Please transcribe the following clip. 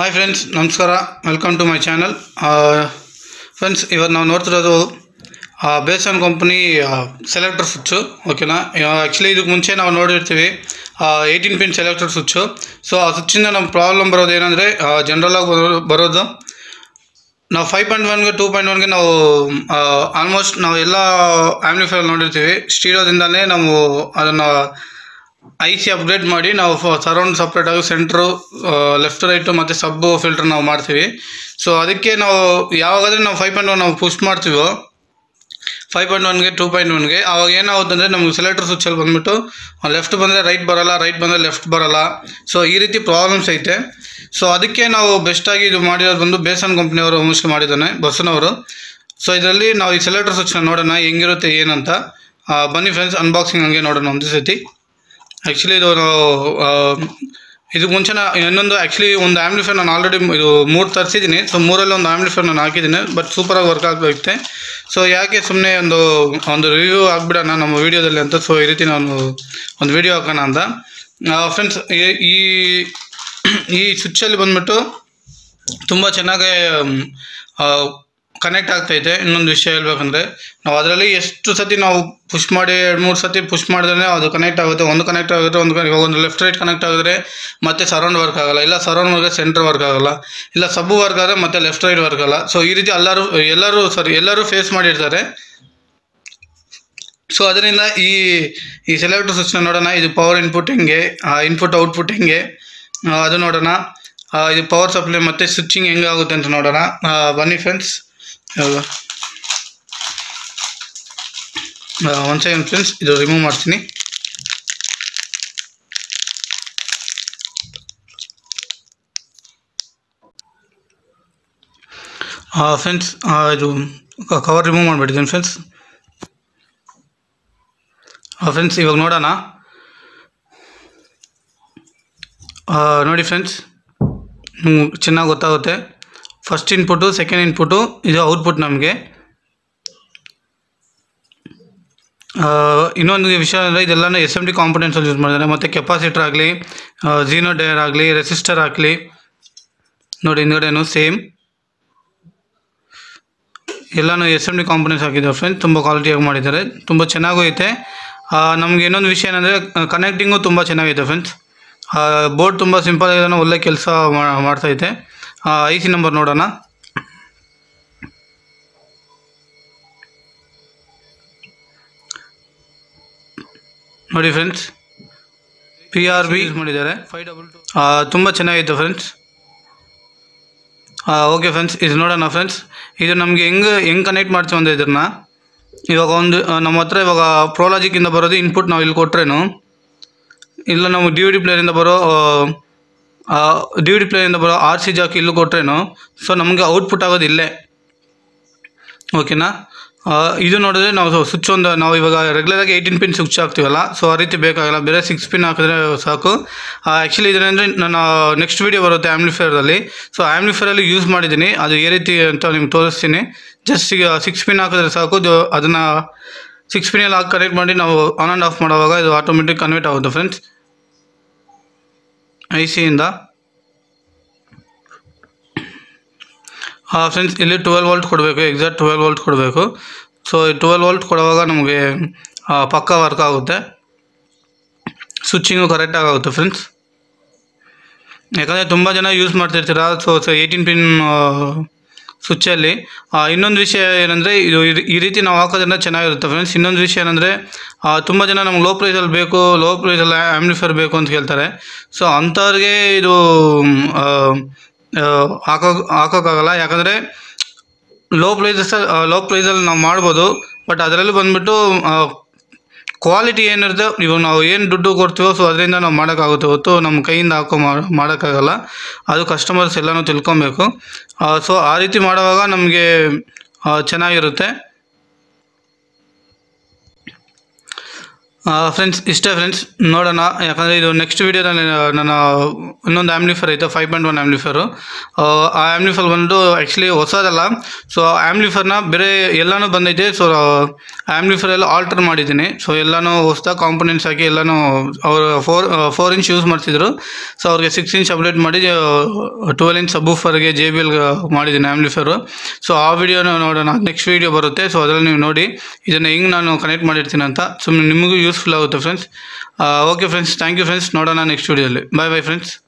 hi friends ನಮಸ್ಕಾರ welcome to my channel friends ಇವತ್ತು ನಾವು ನೋಡ್ತಿರೋದು ಬೇಸನ್ ಕಂಪ್ನಿ ಸೆಲೆಕ್ಟರ್ ಸ್ವಿಚ್ಚು ಓಕೆನಾ ಆ್ಯಕ್ಚುಲಿ ಇದಕ್ಕೆ ಮುಂಚೆ ನಾವು ನೋಡಿರ್ತೀವಿ eighteen pin selector switch so ಆ ಸ್ವಿಚ್ಚಿಂದ ನಮ್ಮ ಪ್ರಾಬ್ಲಮ್ ಬರೋದು ಏನಂದರೆ ಜನ್ರಲಾಗಿ ಬರೋ ಬರೋದು ನಾವು ಫೈವ್ ಪಾಯಿಂಟ್ ಒನ್ಗೆ ಟೂ ಪಾಯಿಂಟ್ ಒನ್ಗೆ ನಾವು ಆಲ್ಮೋಸ್ಟ್ ನಾವು ಎಲ್ಲ ಆ್ಯಮ್ಲಿಫೈರ್ ನೋಡಿರ್ತೀವಿ ಸ್ಟೀರಿಯೋದಿಂದಲೇ ನಾವು ಅದನ್ನು ಐ ಸಿ ಅಪ್ಗ್ರೇಡ್ ಮಾಡಿ ನಾವು ಸರೌಂಡ್ ಸಪ್ರೇಟಾಗಿ ಸೆಂಟ್ರು ಲೆಫ್ಟ್ ರೈಟು ಮತ್ತು ಸಬ್ಬು ಫಿಲ್ಟರ್ ನಾವು ಮಾಡ್ತೀವಿ ಸೊ ಅದಕ್ಕೆ ನಾವು ಯಾವಾಗಾದ್ರೆ ನಾವು ಫೈವ್ ಪಾಯಿಂಟ್ ಒನ್ ನಾವು ಪುಷ್ ಮಾಡ್ತೀವೋ ಫೈವ್ ಪಾಯಿಂಟ್ ಒನ್ಗೆ ಟೂ ಪಾಯಿಂಟ್ ಒನ್ಗೆ ಅವಾಗ ಏನಾಗುತ್ತೆ ಅಂದರೆ ನಮಗೆ ಸೆಲೆಕ್ಟರ್ ಸ್ವಿಚ್ಚಲ್ಲಿ ಬಂದ್ಬಿಟ್ಟು ಲೆಫ್ಟ್ ಬಂದರೆ ರೈಟ್ ಬರಲ್ಲ ರೈಟ್ ಬಂದರೆ ಲೆಫ್ಟ್ ಬರಲ್ಲ ಸೊ ಈ ರೀತಿ ಪ್ರಾಬ್ಲಮ್ಸ್ ಐತೆ ಸೊ ಅದಕ್ಕೆ ನಾವು ಬೆಸ್ಟಾಗಿ ಇದು ಮಾಡಿರೋದು ಬಂದು ಬೇಸನ್ ಕಂಪ್ನಿಯವರು ಮೋಸ್ಟ್ಲಿ ಮಾಡಿದ್ದಾನೆ ಬಸ್ಸನವರು ಸೊ ಇದರಲ್ಲಿ ನಾವು ಈ ಸೆಲೆಕ್ಟರ್ ಸ್ವಿಚ್ನ ನೋಡೋಣ ಹೆಂಗಿರುತ್ತೆ ಏನಂತ ಆ, ಬನ್ನಿ ಫ್ರೆಂಡ್ಸ್ ಅನ್ಬಾಕ್ಸಿಂಗ್ ಹಂಗೆ ನೋಡೋಣ ಒಂದು ಸತಿ ಆ್ಯಕ್ಚುಲಿ ಇದು ನಾವು ಆ, ಇದಕ್ಕೆ ಮುಂಚೆ ನಾ ಇನ್ನೊಂದು ಆ್ಯಕ್ಚುಲಿ ಒಂದು ಆ್ಯಮ್ಲಿಫೈರ್ ನಾನು ಆಲ್ರೆಡಿ ಇದು ಮೂರು ತರಿಸಿದ್ದೀನಿ ಸೊ ಮೂರಲ್ಲಿ ಒಂದು ಆ್ಯಮ್ಲಿಫೈರ್ ನಾನು ಹಾಕಿದ್ದೀನಿ ಬಟ್ ಸೂಪರಾಗಿ ವರ್ಕ್ ಆಗಬೇಕಿತ್ತೆ ಸೊ ಯಾಕೆ ಸುಮ್ಮನೆ ಒಂದು ಒಂದು ರಿವ್ಯೂ ಆಗಿಬಿಡೋಣ ನಮ್ಮ ವೀಡಿಯೋದಲ್ಲಿ ಅಂತ ಸೊ ಈ ರೀತಿ ನಾನು ಒಂದು ವೀಡಿಯೋ ಹಾಕೋಣ ಅಂತ ಫ್ರೆಂಡ್ಸ್ ಈ ಈ ಸ್ವಿಚ್ಚಲ್ಲಿ ಬಂದ್ಬಿಟ್ಟು ತುಂಬ ಚೆನ್ನಾಗಿ ಕನೆಕ್ಟ್ ಆಗ್ತೈತೆ ಇನ್ನೊಂದು ವಿಷಯ ಹೇಳ್ಬೇಕಂದ್ರೆ ನಾವು ಅದರಲ್ಲಿ ಎಷ್ಟು ಸತಿ ನಾವು ಪುಷ್ ಮಾಡಿ ಎರಡು ಮೂರು ಸತಿ ಪುಷ್ ಮಾಡಿದ್ರೆ ಅದು ಕನೆಕ್ಟ್ ಆಗುತ್ತೆ ಒಂದು ಕನೆಕ್ಟ್ ಆಗುತ್ತೆ ಒಂದು ಇವಾಗ ಒಂದು ಲೆಫ್ಟ್ ರೈಟ್ ಕನೆಕ್ಟ್ ಆಗಿದ್ರೆ ಮತ್ತೆ ಸರೌಂಡ್ ವರ್ಕ್ ಆಗಲ್ಲ ಇಲ್ಲ ಸರೌಂಡ್ ವರ್ಕ್ ಸೆಂಟರ್ ವರ್ಕ್ ಆಗಲ್ಲ ಇಲ್ಲ ಸಬ್ಬು ವರ್ಕ್ ಆದರೆ ಮತ್ತೆ ಲೆಫ್ಟ್ ರೈಟ್ ವರ್ಕ್ ಆಗಲ್ಲ ಸೊ ಈ ರೀತಿ ಎಲ್ಲರೂ ಎಲ್ಲರೂ ಸಾರಿ ಎಲ್ಲರೂ ಫೇಸ್ ಮಾಡಿರ್ತಾರೆ ಸೊ ಅದರಿಂದ ಈ ಈ ಸೆಲೆಕ್ಟರ್ ಸ್ವಿಚ್ನ ನೋಡೋಣ ಇದು ಪವರ್ ಇನ್ಪುಟ್ ಹೆಂಗೆ ಇನ್ಪುಟ್ ಔಟ್ಪುಟ್ ಹೆಂಗೆ ಆ, ಅದು ನೋಡೋಣ ಆ, ಇದು ಪವರ್ ಸಪ್ಲೈ ಮತ್ತು ಸ್ವಿಚ್ಚಿಂಗ್ ಹೆಂಗೆ ಆಗುತ್ತೆ ಅಂತ ನೋಡೋಣ ಆ, ಬನ್ನಿ ಫ್ರೆಂಡ್ಸ್ ಒನ್ ಸೆಕೆಂಡ್ ಫ್ರೆಂಡ್ಸ್ ಇದು ರಿಮೂವ್ ಮಾಡ್ತೀನಿ ಫ್ರೆಂಡ್ಸ್ ಇದು ಕವರ್ ರಿಮೂವ್ ಮಾಡಿಬಿಟ್ಟಿದ್ದೀನಿ ಫ್ರೆಂಡ್ಸ್ ಫ್ರೆಂಡ್ಸ್ ಇವಾಗ ನೋಡೋಣ ಆ, ನೋಡಿ ಫ್ರೆಂಡ್ಸ್ ಚೆನ್ನಾಗಿ ಗೊತ್ತಾಗುತ್ತೆ ಫಸ್ಟ್ ಇನ್ಪುಟು ಸೆಕೆಂಡ್ ಇನ್ಪುಟು ಇದು ಔಟ್ಪುಟ್ ನಮಗೆ ಇನ್ನೊಂದು ವಿಷಯ ಅಂದರೆ ಇದೆಲ್ಲನೂ ಎಸ್ ಎಮ್ ಡಿ ಕಾಂಪೊನೆಂಟ್ಸಲ್ಲಿ ಯೂಸ್ ಮಾಡಿದ್ದಾರೆ ಮತ್ತು ಕೆಪಾಸಿಟರ್ ಆಗಲಿ ಝೀನೋ ಡೇರ್ ಆಗಲಿ ರೆಸಿಸ್ಟರ್ ಆಗಲಿ ನೋಡಿ ಹಿಂದ್ಗಡೆನು ಸೇಮ್ ಎಲ್ಲನೂ ಎಸ್ ಎಮ್ ಡಿ ಕಾಂಪೊನೆಂಟ್ಸ್ ಹಾಕಿದ್ದಾರೆ ಫ್ರೆಂಡ್ಸ್ ತುಂಬ ಕ್ವಾಲಿಟಿಯಾಗಿ ಮಾಡಿದ್ದಾರೆ ತುಂಬ ಚೆನ್ನಾಗೂ ಐತೆ ಆ, ನಮ್ಗೆ ಇನ್ನೊಂದು ವಿಷಯ ಏನಂದರೆ ಕನೆಕ್ಟಿಂಗು ತುಂಬ ಚೆನ್ನಾಗಿದೆ ಫ್ರೆಂಡ್ಸ್ ಬೋರ್ಡ್ ತುಂಬ ಸಿಂಪಲ್ ಆಗಿದೆ ಒಳ್ಳೆ ಕೆಲಸ ಮಾಡ್ತೈತೆ ಐ ಸಿ ನಂಬರ್ ನೋಡೋಣ ನೋಡಿ friends P R B use ಮಾಡಿದ್ದಾರೆ ಫೈವ್ ಡಬಲ್ ಟು ತುಂಬ ಚೆನ್ನಾಗಿತ್ತು ಫ್ರೆಂಡ್ಸ್ ಓಕೆ ಫ್ರೆಂಡ್ಸ್ ಇದು ನೋಡೋಣ ಫ್ರೆಂಡ್ಸ್ ಇದು ನಮಗೆ ಹೆಂಗೆ ಹೆಂಗೆ ಕನೆಕ್ಟ್ ಮಾಡ್ತೀವಿ ಅಂದರೆ ಇದನ್ನು ಇವಾಗ ಒಂದು ಆ, ನಮ್ಮ ಹತ್ರ ಇವಾಗ ಪ್ರೋಲಾಜಿಕ್ಕಿಂದ ಬರೋದು ಇನ್ಪುಟ್ ನಾವು ಇಲ್ಲಿ ಕೊಟ್ರೇನು ಇಲ್ಲ ನಾವು ಡಿ ವಿ ಡಿ ಪ್ಲೇಯರಿಂದ ಬರೋ ಡಿ ವಿ ಡಿ ಪ್ಲೇಯರಿಂದ ಬರೋ ಆರ್ ಸಿ ಜಾಕ್ ಇಲ್ಲೂ ಕೊಟ್ರೇನು ಸೊ ನಮಗೆ ಔಟ್ಪುಟ್ ಆಗೋದು ಇಲ್ಲೇ ಓಕೆನಾ ಆ, ಇದು ನೋಡಿದ್ರೆ ನಾವು ಸ್ವಿಚ್ ಒಂದು ನಾವು ಇವಾಗ ರೆಗ್ಯುಲರಾಗಿ ಏಯ್ಟೀನ್ ಪಿನ್ ಸ್ವಿಚ್ ಹಾಕ್ತೀವಲ್ಲ ಸೊ ಆ ರೀತಿ ಬೇಕಾಗಲ್ಲ ಬೇರೆ ಸಿಕ್ಸ್ ಪಿನ್ ಹಾಕಿದ್ರೆ ಸಾಕು ಆ್ಯಕ್ಚುಲಿ ಇದರಿಂದ ನಾನು ನೆಕ್ಸ್ಟ್ ವೀಡಿಯೋ ಬರುತ್ತೆ ಆ್ಯಮ್ಲಿಫೈರಲ್ಲಿ ಸೊ ಆ್ಯಮ್ಲಿಫೈರಲ್ಲಿ ಯೂಸ್ ಮಾಡಿದ್ದೀನಿ ಅದು ಈ ರೀತಿ ಅಂತ ನಿಮ್ಗೆ ತೋರಿಸ್ತೀನಿ ಜಸ್ಟ್ ಈಗ ಸಿಕ್ಸ್ ಪಿನ್ ಹಾಕಿದ್ರೆ ಸಾಕು ಇದು ಅದನ್ನು ಸಿಕ್ಸ್ ಪಿನಲ್ಲಿ ಹಾಕಿ ಕನೆಕ್ಟ್ ಮಾಡಿ ನಾವು ಆನ್ ಆ್ಯಂಡ್ ಆಫ್ ಮಾಡುವಾಗ ಇದು ಆಟೋಮೆಟಿಕ್ ಕನ್ವರ್ಟ್ ಆಗುತ್ತೆ ಫ್ರೆಂಡ್ಸ್ ಐ ಸಿಯಿಂದ ಫ್ರೆಂಡ್ಸ್ ಇಲ್ಲಿ ಟ್ವೆಲ್ ವೋಲ್ಟ್ ಕೊಡಬೇಕು ಎಕ್ಸಾಕ್ಟ್ ಟ್ವೆಲ್ ವೋಲ್ಟ್ ಕೊಡಬೇಕು ಸೊ ಟ್ವೆಲ್ ವೋಲ್ಟ್ ಕೊಡುವಾಗ ನಮಗೆ ಆ, ಪಕ್ಕ ವರ್ಕ್ ಆಗುತ್ತೆ ಸ್ವಿಚ್ಚಿಂಗು ಕರೆಕ್ಟಾಗಿ ಆಗುತ್ತೆ ಫ್ರೆಂಡ್ಸ್ ಯಾಕಂದರೆ ತುಂಬ ಜನ ಯೂಸ್ ಮಾಡ್ತಿರ್ತೀರ ಸೊ ಸೊ ಏಯ್ಟೀನ್ ಪಿನ್ ಸ್ವಿಚ್ಚಲ್ಲಿ ಇನ್ನೊಂದು ವಿಷಯ ಏನಂದರೆ ಇದು ಈ- ಈ ರೀತಿ ನಾವು ಹಾಕೋದ್ರಿಂದ ಚೆನ್ನಾಗಿರುತ್ತೆ ಫ್ರೆಂಡ್ಸ್ ಇನ್ನೊಂದು ವಿಷಯ ಏನಂದರೆ ತುಂಬ ಜನ ನಮ್ಗೆ ಲೋ ಪ್ರೈಸಲ್ಲಿ ಬೇಕು ಲೋ ಪ್ರೈಸಲ್ಲಿ ಆ್ಯಮ್ಲಿಫೈರ್ ಬೇಕು ಅಂತ ಕೇಳ್ತಾರೆ ಸೊ ಅಂಥವ್ರಿಗೆ ಇದು ಆ, ಆ, ಹಾಕೋ ಹಾಕೋಕ್ಕಾಗಲ್ಲ ಯಾಕಂದರೆ ಲೋ ಪ್ರೈಸಸ್ ಲೋ ಪ್ರೈಸಲ್ಲಿ ನಾವು ಮಾಡ್ಬೋದು ಬಟ್ ಅದರಲ್ಲಿ ಬಂದುಬಿಟ್ಟು ಕ್ವಾಲಿಟಿ ಏನಿರುತ್ತೆ ಇವಾಗ ನಾವು ಏನು ದುಡ್ಡು ಕೊಡ್ತೀವೋ ಸೊ ಅದರಿಂದ ನಾವು ಮಾಡೋಕ್ಕಾಗುತ್ತೆ ಹೊತ್ತು ನಮ್ಮ ಕೈಯಿಂದ ಹಾಕೋ ಮಾ- ಮಾಡೋಕ್ಕಾಗಲ್ಲ ಅದು ಕಸ್ಟಮರ್ಸ್ ಎಲ್ಲನೂ ತಿಳ್ಕೊಬೇಕು ಸೊ ಆ ರೀತಿ ಮಾಡುವಾಗ ನಮಗೆ ಚೆನ್ನಾಗಿರುತ್ತೆ ಫ್ರೆಂಡ್ಸ್ ಇಷ್ಟೇ ಫ್ರೆಂಡ್ಸ್ ನೋಡೋಣ ಯಾಕಂದರೆ ಇದು ನೆಕ್ಸ್ಟ್ ವೀಡಿಯೋದಲ್ಲಿ ನನ್ನ ಇನ್ನೊಂದು ಆ್ಯಮ್ಲಿಫರ್ ಐತೆ ಫೈವ್ ಪಾಯಿಂಟ್ ಒನ್ ಆ್ಯಮ್ಲಿಫರು ಆ ಆ್ಯಮ್ಲಿಫರ್ ಬಂದು ಆ್ಯಕ್ಚುಲಿ ಹೊಸದಲ್ಲ ಸೊ ಆ್ಯಮ್ಲಿಫರ್ನ ಬೇರೆ ಎಲ್ಲನೂ ಬಂದೈತೆ ಸೊ ಆ್ಯಮ್ಲಿಫರ್ ಎಲ್ಲ ಆಲ್ಟರ್ ಮಾಡಿದ್ದೀನಿ ಸೊ ಎಲ್ಲನೂ ಹೊಸ್ದಾಗಿ ಕಾಂಪೊನೆಂಟ್ಸ್ ಹಾಕಿ ಎಲ್ಲನೂ ಅವರು ಫೋರ್ ಫೋರ್ ಇಂಚ್ ಯೂಸ್ ಮಾಡ್ತಿದ್ರು ಸೊ ಅವ್ರಿಗೆ ಸಿಕ್ಸ್ ಇಂಚ್ ಅಪ್ಡೇಟ್ ಮಾಡಿ ಟ್ವೆಲ್ ಇಂಚ್ ಸಬ್ಬೂಫರ್ಗೆ ಜೆ ಬಿ ಎಲ್ ಮಾಡಿದ್ದೀನಿ ಆ್ಯಮ್ಲಿಫರು ಸೊ ಆ ವಿಡಿಯೋನ ನೋಡೋಣ ನೆಕ್ಸ್ಟ್ ವೀಡಿಯೋ ಬರುತ್ತೆ ಸೊ ಅದರಲ್ಲಿ ನೀವು ನೋಡಿ ಇದನ್ನು ಹೆಂಗೆ ನಾನು ಕನೆಕ್ಟ್ ಮಾಡಿರ್ತೀನಿ ಅಂತ ಸುಮ್ಮನೆ ನಿಮಗೂ ಯೂಸ್ಫುಲ್ ಆಗುತ್ತೆ friends okay friends thank you friends ನೋಡೋಣ ನೆಕ್ಸ್ಟ್ ವೀಡಿಯೋದಲ್ಲಿ ಬಾಯ್ ಬಾಯ್ ಫ್ರೆಂಡ್ಸ್